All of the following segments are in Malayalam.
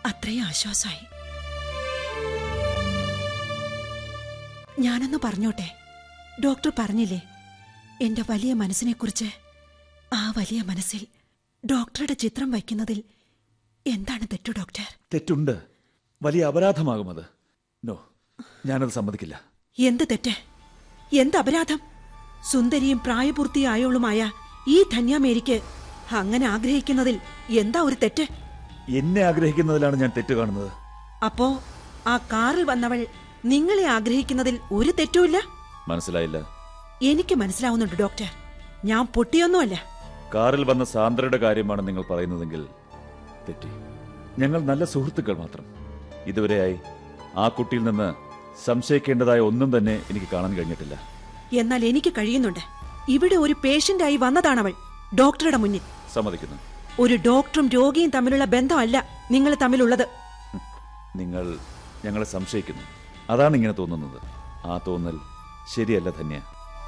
അത്രയും ആശ്വാസമായി ഞാനൊന്ന് പറഞ്ഞോട്ടെ ഡോക്ടർ പറഞ്ഞില്ലേ എന്റെ വലിയ മനസ്സിനെക്കുറിച്ച് ആ വലിയ മനസ്സിൽ ഡോക്ടറുടെ ചിത്രം വയ്ക്കുന്നതിൽ എന്താണ് തെറ്റു ഡോക്ടർ തെറ്റുണ്ട് വലിയ അപരാധമാകും അത് നോ ഞാനത് സമ്മതിക്കില്ല എന്ത് തെറ്റ് എന്ത് അപരാധം സുന്ദരിയും പ്രായപൂർത്തിയായവളുമായ ഈ ധന്യാമേരിക്ക് അങ്ങനെ ആഗ്രഹിക്കുന്നതിൽ എന്താ ഒരു തെറ്റ് എന്നെ ആഗ്രഹിക്കുന്നതിലാണ് ഞാൻ തെറ്റ് കാണുന്നത് അപ്പോ ആ കാറിൽ വന്നവൾ നിങ്ങളെ ആഗ്രഹിക്കുന്നതിൽ ഒരു തെറ്റുമില്ല മനസ്സിലായില്ല എനിക്ക് മനസ്സിലാവുന്നുണ്ട് ഡോക്ടർ ഞാൻ പൊട്ടിയൊന്നുമല്ല കാറിൽ വന്ന സാന്ദ്രയുടെ കാര്യമാണ് നിങ്ങൾ പറയുന്നതെങ്കിൽ തെറ്റി ഞങ്ങൾ നല്ല സുഹൃത്തുക്കൾ മാത്രം ഇതുവരെയായി ആ കുട്ടിയിൽ നിന്ന് സംശയിക്കേണ്ടതായ ഒന്നും തന്നെ എനിക്ക് കാണാൻ കഴിഞ്ഞിട്ടില്ല എന്നാൽ എനിക്ക് കഴിയുന്നുണ്ട് ഇവിടെ ഒരു പേഷ്യന്റായി വന്നതാണവൾ ഡോക്ടറുടെ മുന്നിൽ സമ്മതിക്കുന്നു ഒരു ഡോക്ടറും രോഗിയും തമ്മിലുള്ള ബന്ധമല്ല നിങ്ങൾ തമ്മിലുള്ളത് നിങ്ങൾ ഞങ്ങളെ സംശയിക്കുന്നു അതാണ് ഇങ്ങനെ തോന്നുന്നത് ആ തോന്നൽ ശരിയല്ല ധന്യ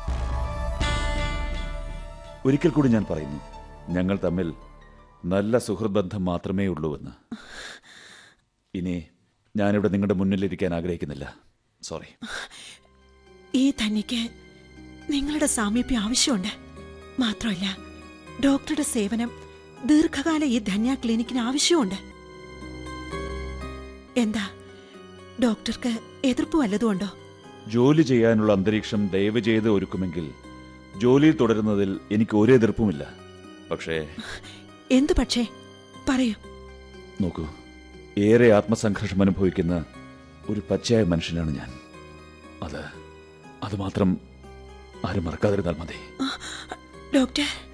ഒരിക്കൽ കൂടി ഞാൻ പറയുന്നു ഞങ്ങൾ തമ്മിൽ നല്ല സുഹൃത്ത് ബന്ധം മാത്രമേ ഉള്ളൂവെന്ന് ഇനി ഞാനിവിടെ നിങ്ങളുടെ മുന്നിലിരിക്കാൻ ആഗ്രഹിക്കുന്നില്ല സോറി ഈ ധന്യക്ക് നിങ്ങളുടെ സാമീപ്യം ആവശ്യമുണ്ട് മാത്രമല്ല ഡോക്ടറുടെ സേവനം ദീർഘകാല ഈ ധന്യ ക്ലിനിക്കിന് ആവശ്യമുണ്ട് എന്താ ഡോക്ടർക്ക് എതിർപ്പ് വല്ലതും ഉണ്ടോ ജോലി ചെയ്യാനുള്ള അന്തരീക്ഷം ദയവ് ചെയ്ത് ഒരുക്കുമെങ്കിൽ ജോലിയിൽ തുടരുന്നതിൽ എനിക്ക് ഒരു എതിർപ്പുമില്ല പക്ഷേ എന്തു പക്ഷേ പറയൂ നോക്കൂ ഏറെ ആത്മസംഘർഷം അനുഭവിക്കുന്ന ഒരു പച്ചയായ മനുഷ്യനാണ് ഞാൻ അത് അത് മാത്രം ആരും മറക്കാതിരുന്നാൽ മതി ഡോക്ടർ